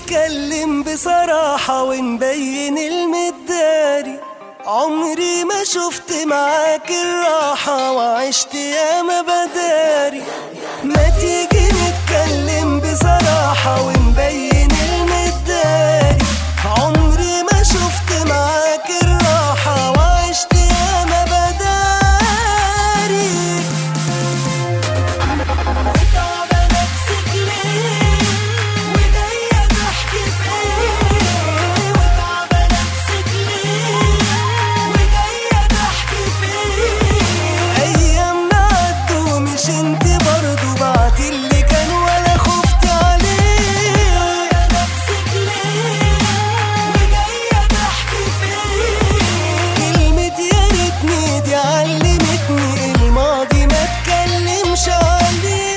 نتكلم بصراحة ونبين المداري عمري ما شفت معاك الراحة وعشت ياما بداري ما تيجي نتكلم بصراحة ونبين المداري عمري ما شفت معاك الراحة وعشت ياما بداري وتعبى نفسك ليه وجاية تحكي في ايه وتعبى نفسك ليه وجاية تحكي في ايه ايامنا عدوا مش انت برضو بعت اللي كان ولا خفت عليه وتعبى نفسك ليه وجاية تحكي في ايه كلمة يا ريتني دي علمتني الماضي ما اتكلمش عليه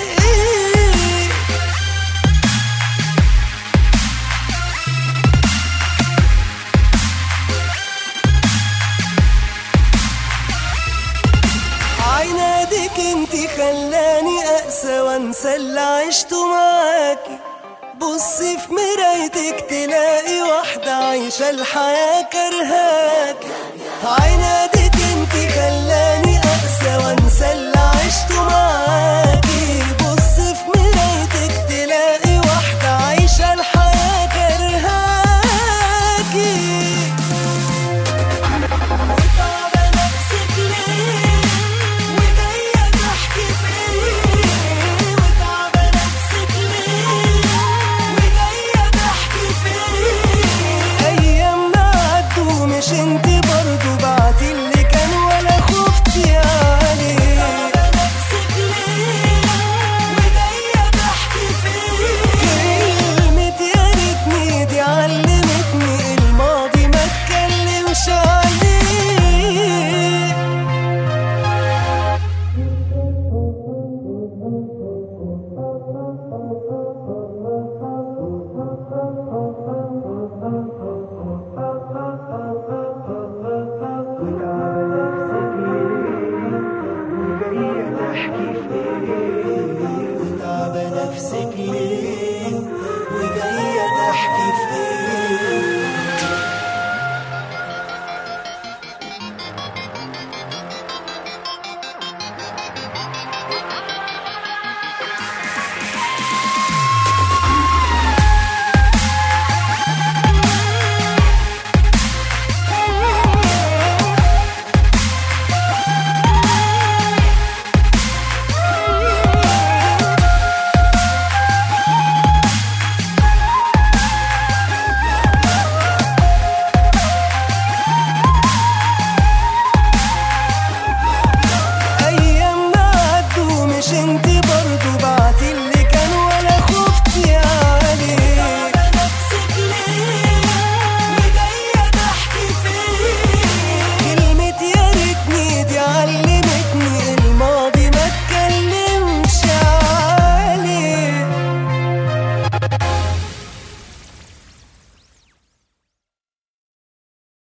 عنادك انتي خلاني اقسى وانسى اللي عشته معاكي بصي في مرايتك تلاقي واحدة عايشة الحياة كرهاكي